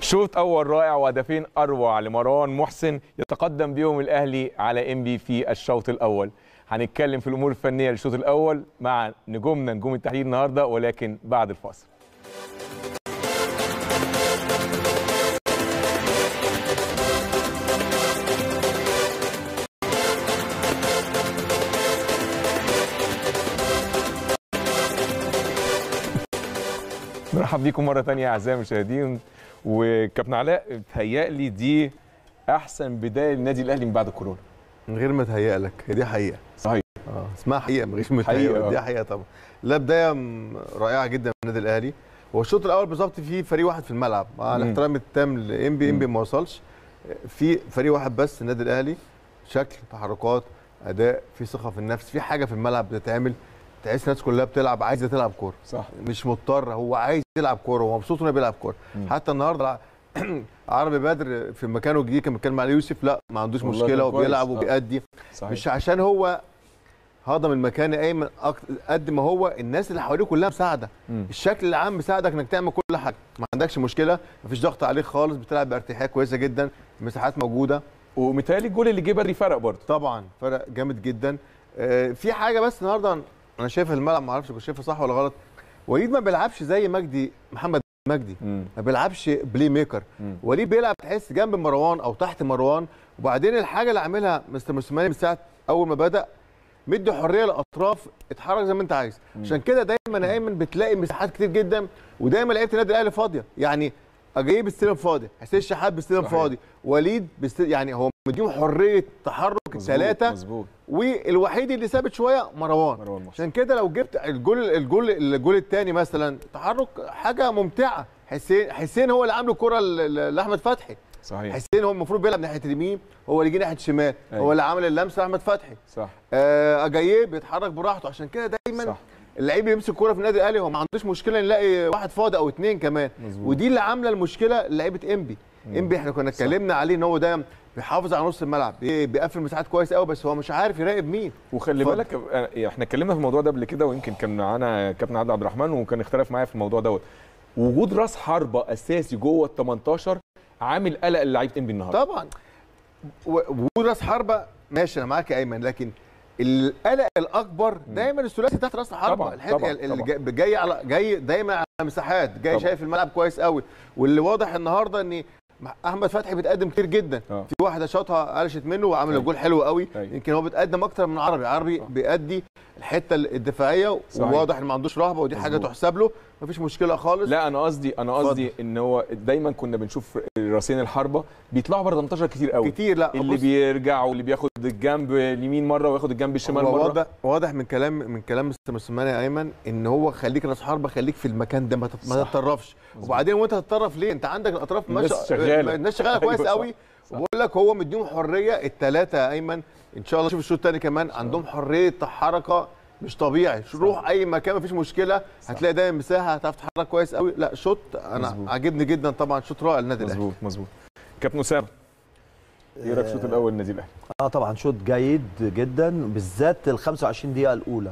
شوط اول رائع وهدفين اروع لمروان محسن يتقدم بيهم الاهلي على انبي في الشوط الاول هنتكلم في الامور الفنيه للشوط الاول مع نجومنا نجوم التحليل النهارده ولكن بعد الفاصل مرحب بيكم مره ثانيه اعزائي المشاهدين وكابتن علاء بتهيألي دي احسن بدايه للنادي الاهلي من بعد الكورونا من غير ما اتهيأ لك هي دي حقيقه صحيح اه اسمها حقيقه من غير ما حقيقة، تهيأ آه. دي حقيقه طبعا لا بدايه م- رائعه جدا من النادي الاهلي هو الشوط الاول بالظبط فيه فريق واحد في الملعب مع مم. الاحترام التام لانبي انبي ما وصلش في فريق واحد بس النادي الاهلي شكل تحركات اداء في ثقه في النفس في حاجه في الملعب بتتعمل تحس الناس كلها بتلعب عايزه تلعب كوره صح مش مضطر هو عايز يلعب كوره وهو مبسوط انه بيلعب كوره مم. حتى النهارده عربي بدر في مكانه الجديد كان بيتكلم على يوسف لا ما عندوش والله مشكله كان كويس. وبيلعب آه. وبيأدي صحيح مش عشان هو هضم المكان ايمن أكتر قد ما هو الناس اللي حواليه كلها مساعده مم. الشكل العام مساعدك انك تعمل كل حاجه ما عندكش مشكله مفيش ضغط عليك خالص بتلعب بارتياحيه كويسه جدا المساحات موجوده ومتهيألي الجول اللي جه بدري فرق برضه طبعا فرق جامد جدا آه، في حاجه بس النهارده انا شايفها الملعب ما اعرفش كنت شايفها صح ولا غلط وليد ما بيلعبش زي مجدي محمد مجدي مم. ما بيلعبش بلاي ميكر مم. وليد بيلعب تحس جنب مروان او تحت مروان وبعدين الحاجه اللي عاملها مستر موسيماني من ساعه اول ما بدا مدي حريه للاطراف اتحرك زي ما انت عايز عشان كده دايما يا ايمن بتلاقي مساحات كتير جدا ودايما لعيبه النادي الاهلي فاضيه يعني اجايب بالستيلم فاضي حسين الشحات بالستيلم صحيح. فاضي وليد بالستيلم يعني هو مديهم حريه تحرك مظبوط، الثلاثه مظبوط والوحيد اللي ثابت شويه مروان مروان محسن عشان كده لو جبت الجول الجول الجول الثاني مثلا تحرك حاجه ممتعه حسين حسين هو اللي عامل الكره ل- ل- لاحمد فتحي صحيح حسين هو المفروض بيلعب ناحيه اليمين هو اللي يجي ناحيه الشمال أيوة. هو اللي عامل اللمسه لاحمد فتحي صح آه، اجاييه بيتحرك براحته عشان كده دايما صح اللعيب اللي يمسك الكوره في النادي الاهلي هو ما عندوش مشكله نلاقي واحد فاضي او اثنين كمان مظبوط. ودي اللي عامله المشكله لعيبه انبي انبي احنا كنا اتكلمنا عليه ان هو ده بيحافظ على نص الملعب بي- بيقفل مساحات كويس قوي بس هو مش عارف يراقب مين وخلي اتفضل. بالك آه، احنا اتكلمنا في الموضوع ده قبل كده ويمكن كان معانا كابتن عادل عبد الرحمن وكان اختلف معايا في الموضوع دوت وجود راس حربه اساسي جوه ال 18 عامل قلق للعيبه انبي النهارده طبعا و- وجود راس حربه ماشي انا معاك يا ايمن لكن القلق الاكبر دايما الثلاثي تحت راس الحربه طبعاً، الحته طبعاً، اللي طبعاً. جاي- جاي على جاي دايما على مساحات جاي طبعاً. شايف الملعب كويس قوي واللي واضح النهارده ان احمد فتحي بيتقدم كتير جدا آه. في واحده شاطها قلشت منه وعامل أيوة. الجول حلو قوي أيوة. يمكن هو بيتقدم اكتر من عربي عربي بيأدي الحته الدفاعيه صحيح. وواضح ان ما عندوش رهبه ودي حاجه مظبوط. تحسب له مفيش مشكله خالص لا انا قصدي انا قصدي ان هو دايما كنا بنشوف راسين الحربه بيطلعوا بره 18 كتير قوي كتير لا اللي بص، بيرجع واللي بياخد الجنب اليمين مره وياخد الجنب الشمال هو مره واضح واضح من كلام من كلام مستر موسيماني يا ايمن ان هو خليك راس حربه خليك في المكان ده ما تت- ما صح. تتطرفش وبعدين وانت تتطرف ليه انت عندك الاطراف الناس ماشية- شغالة. الناس شغاله كويس أيوة صح. قوي وبقول لك هو مديهم حريه الثلاثه يا ايمن ان شاء الله شوف الشوط الثاني كمان عندهم حريه حركه مش طبيعي روح اي مكان مفيش مشكله هتلاقي دايما مساحه هتعرف تتحرك كويس قوي لا شوط انا مظبوط. عاجبني جدا طبعا شوط رائع للنادي الاهلي مظبوط مظبوط كابتن اسامه ايه رايك في الشوط الاول النادي الاهلي اه طبعا شوط جيد جدا بالذات ال 25 دقيقه الاولى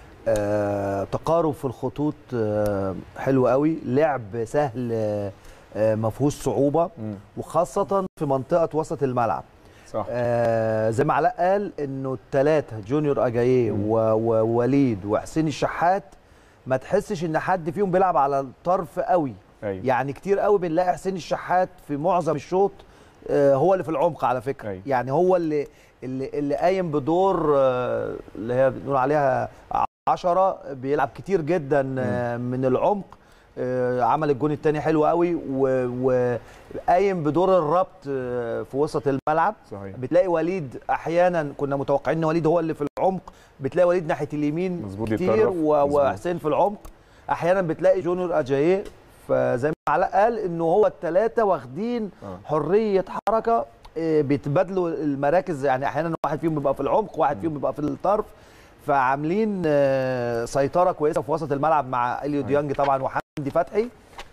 آه تقارب في الخطوط آه حلو قوي لعب سهل آه آه، ما فيهوش صعوبه مم. وخاصه في منطقه وسط الملعب صح آه زي ما علاء قال انه الثلاثه جونيور اجاييه مم. و- ووليد وحسين الشحات ما تحسش ان حد فيهم بيلعب على الطرف قوي ايوه يعني كتير قوي بنلاقي حسين الشحات في معظم الشوط آه، هو اللي في العمق على فكره أيوة. يعني هو اللي اللي, اللي قايم بدور آه، اللي هي بنقول عليها عشرة بيلعب كتير جدا آه، من العمق آه، عمل الجون الثاني حلو قوي و- وقايم بدور الربط آه، في وسط الملعب صحيح بتلاقي وليد احيانا كنا متوقعين ان وليد هو اللي في العمق بتلاقي وليد ناحيه اليمين مظبوط كتير يتطرف. و- مظبوط. وحسين في العمق احيانا بتلاقي جونيور اجاييه فزي ما علاء قال انه هو الثلاثه واخدين آه. حريه حركه آه، بيتبادلوا المراكز يعني احيانا واحد فيهم بيبقى في العمق واحد فيهم بيبقى في الطرف فعاملين آه، سيطره كويسه في وسط الملعب مع اليو ديانج طبعا وحمدي فتحي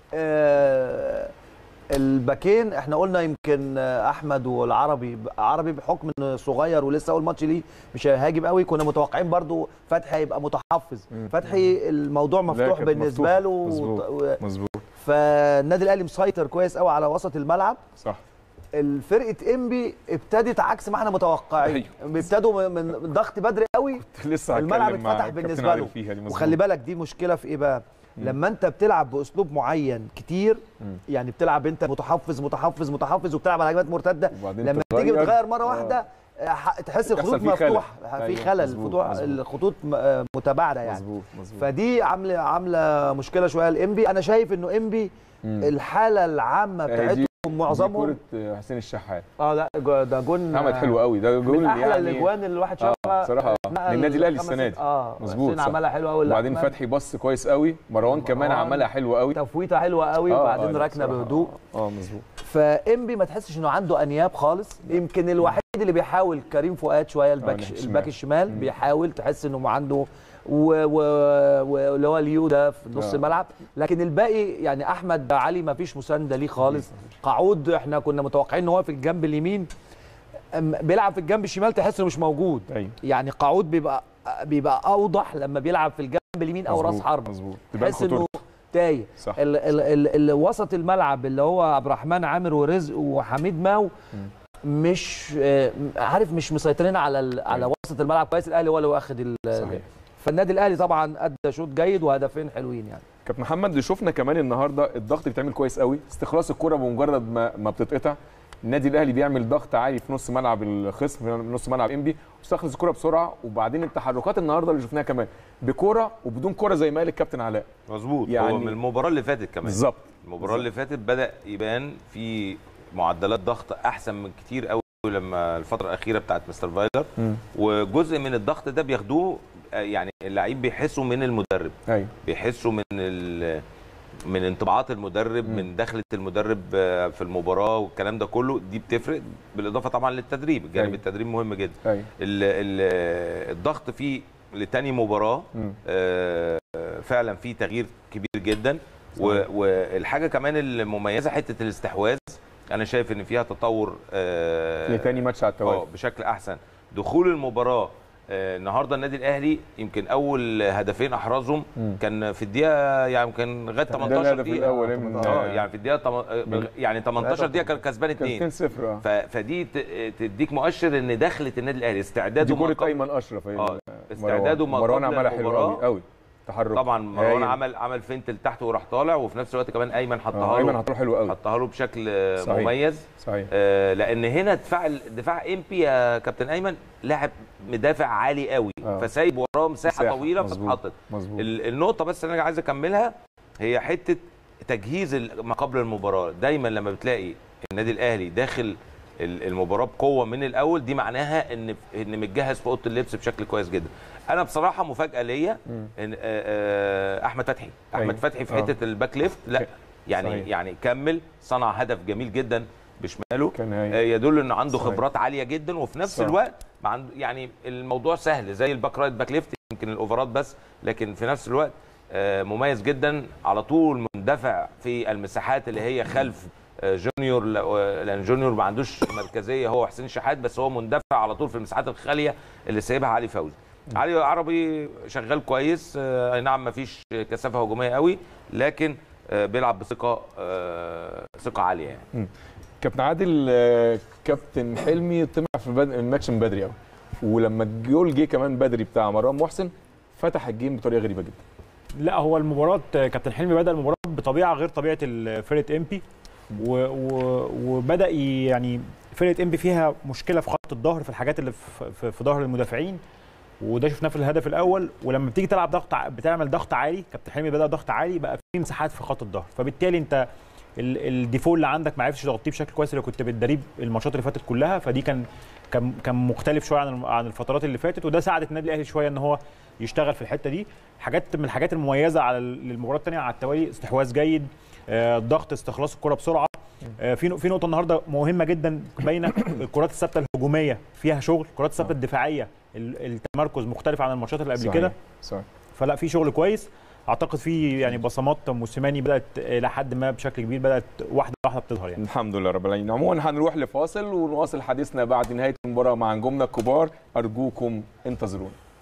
آه، الباكين احنا قلنا يمكن آه، احمد والعربي عربي بحكم انه صغير ولسه اول ماتش ليه مش هيهاجم قوي كنا متوقعين برضو فتحي هيبقى متحفظ مم. فتحي الموضوع لا، مفتوح كانت بالنسبه مفتوحة. له مظبوط. وط- و- مظبوط فالنادي الاهلي مسيطر كويس قوي على وسط الملعب صح الفرقه انبي ابتدت عكس ما احنا متوقعين أيوه. ابتدوا من من ضغط بدري قوي لسه الملعب هتكلم مع اتفتح كابتن بالنسبه عادل له فيها دي مظبوط. وخلي بالك دي مشكله في ايه بقى لما انت بتلعب باسلوب معين كتير مم. يعني بتلعب انت متحفظ متحفظ متحفظ وبتلعب على هجمات مرتده وبعدين لما تيجي تغير. بتغير مره واحده ح- تحس يحصل الخطوط فيه خلل. مفتوحه في أيوه، خلل مظبوط، الخطوط مظبوط. الخطوط م- آه، متباعده يعني مظبوط مظبوط فدي عامله عامله مشكله شويه الانبي انا شايف انه انبي مم. الحاله العامه أهي دي- بتاعتهم دي معظمهم كرة حسين الشحات اه لا جو- ده جون عمل حلو قوي ده من جول احلى يعني الاجوان اللي الواحد آه، شافها بصراحة نقل للنادي الأهلي خمس السنة ست- دي. اه مظبوط، حسين صح. عملها حلوه قوي وبعدين فتحي بص كويس قوي مروان كمان مروان عملها حلو قوي تفويته حلوه قوي آه، وبعدين آه، لا، راكنه بصراحة. بهدوء اه مظبوط فانبي ما تحسش انه عنده انياب خالص يمكن الوحيد اللي بيحاول كريم فؤاد شويه الباك ناحية الشمال. الباك الشمال مم. بيحاول تحس انه عنده و- و- واللي هو اليو ده في نص آه. الملعب لكن الباقي يعني احمد علي ما فيش مسانده ليه خالص قعود احنا كنا متوقعين ان هو في الجنب اليمين أم- بيلعب في الجنب الشمال تحس انه مش موجود ايوه يعني قعود بيبقى بيبقى اوضح لما بيلعب في الجنب اليمين او راس مظبوط، حرب مظبوط تبان تحس انه خطورته تايه صح ال ال ال ال وسط الملعب اللي هو عبد الرحمن عامر ورزق وحميد ماو مش آه، عارف مش مسيطرين على ال- على وسط الملعب كويس الاهلي هو اللي واخد ال- صحيح فالنادي الاهلي طبعا ادى شوط جيد وهدفين حلوين يعني كابتن محمد اللي شفنا كمان النهارده الضغط بيتعمل كويس قوي استخلاص الكره بمجرد ما ما بتتقطع النادي الاهلي بيعمل ضغط عالي في نص ملعب الخصم في نص ملعب انبي واستخلص الكره بسرعه وبعدين التحركات النهارده اللي شفناها كمان بكوره وبدون كوره زي ما قال الكابتن علاء مظبوط يعني- يعني هو من المباراه اللي فاتت كمان بالظبط المباراه اللي فاتت بدا يبان في معدلات ضغط احسن من كتير قوي لما الفتره الاخيره بتاعت مستر فايلر مم. وجزء من الضغط ده بياخدوه آه، يعني اللعيب بيحسوا من المدرب ايوه بيحسوا من ال من انطباعات المدرب مم. من دخله المدرب آه، في المباراه والكلام ده كله دي بتفرق بالاضافه طبعا للتدريب الجانب أيوة. التدريب مهم جدا ايوه ال ال الضغط فيه لتاني مباراه مم. آه، فعلا في تغيير كبير جدا و- صحيح. والحاجه كمان المميزه حته الاستحواذ انا شايف ان فيها تطور آه، لتاني ماتش على اه التوالي بشكل احسن دخول المباراه آه، النهارده النادي الاهلي يمكن اول هدفين احرزهم مم. كان في الدقيقه يعني كان لغايه ده 18 الهدف دقيقه الاول من اه يعني في الدقيقه تم... آه، يعني 18 دقيقه كان كسبان كان 2 2-0 اه ف... فدي ت... تديك مؤشر ان دخلت النادي الاهلي استعداده دي ما كوره قبل- ايمن اشرف هي آه، مروان. استعداده ما مروان قبل عملها حلو المباراة. قوي قوي تحرك طبعا مروان هايل. عمل عمل فينت لتحت وراح طالع وفي نفس الوقت كمان ايمن آه، حطها ايمن له حطها حلو قوي حطها له بشكل آه، صحيح. مميز صحيح آه، لان هنا دفاع دفاع امبي يا كابتن ايمن لاعب مدافع عالي قوي آه. فسايب وراه مساحه مساحة. طويله مظبوط. فاتحطت مظبوط ال- النقطه بس اللي انا عايز اكملها هي حته تجهيز ال- ما قبل المباراه دايما لما بتلاقي النادي الاهلي داخل ال- المباراه بقوه من الاول دي معناها ان ان متجهز في اوضه اللبس بشكل كويس جدا انا بصراحه مفاجاه ليا مم. ان آه، آه، احمد فتحي احمد أيوة. فتحي في آه. حته الباك ليفت لا صحيح. يعني يعني كمل صنع هدف جميل جدا بشماله كان آه، هايل يدل انه عنده صحيح. خبرات عاليه جدا وفي نفس صح. الوقت ما عنده يعني الموضوع سهل زي الباك رايت باك ليفت يمكن الاوفرات بس لكن في نفس الوقت آه، مميز جدا على طول مندفع في المساحات اللي هي خلف آه، جونيور ل- آه، لان جونيور ما عندوش مركزيه هو حسين شحات بس هو مندفع على طول في المساحات الخاليه اللي سايبها علي فوزي علي عربي شغال كويس آه، اي نعم ما فيش كثافه هجوميه قوي لكن آه، بيلعب بثقه آه، ثقه عاليه يعني كابتن عادل آه، كابتن حلمي طمع في بد- الماتش من بدري قوي ولما الجول جه كمان بدري بتاع مروان محسن فتح الجيم بطريقه غريبه جدا لا هو المباراة كابتن حلمي بدأ المباراة بطبيعة غير طبيعة ال- فرقة امبي و و وبدأ ي- يعني فرقة امبي فيها مشكلة في خط الظهر في الحاجات اللي في, في, في ظهر المدافعين وده شفناه في الهدف الأول ولما بتيجي تلعب ضغط ع- بتعمل ضغط عالي كابتن حلمي بدأ ضغط عالي بقى في مساحات في خط الظهر فبالتالي انت ال- الديفول اللي عندك ما عرفتش تغطيه بشكل كويس اللي كنت بتدريب الماتشات اللي فاتت كلها فدي كان كان كان مختلف شويه عن الم- عن الفترات اللي فاتت وده ساعدت النادي الاهلي شويه ان هو يشتغل في الحته دي حاجات من الحاجات المميزه على ال- المباراه الثانيه على التوالي استحواذ جيد آه، ضغط استخلاص الكره بسرعه آه، في نق- في نقطه النهارده مهمه جدا باينه الكرات الثابته الهجوميه فيها شغل الكرات الثابته الدفاعيه ال- التمركز مختلف عن الماتشات اللي قبل صحيح. كده صحيح فلا في شغل كويس اعتقد في يعني بصمات موسيماني بدات الى حد ما بشكل كبير بدات واحده واحده بتظهر يعني الحمد لله رب العالمين عموما هنروح لفاصل ونواصل حديثنا بعد نهايه المباراه مع نجومنا الكبار ارجوكم انتظرونا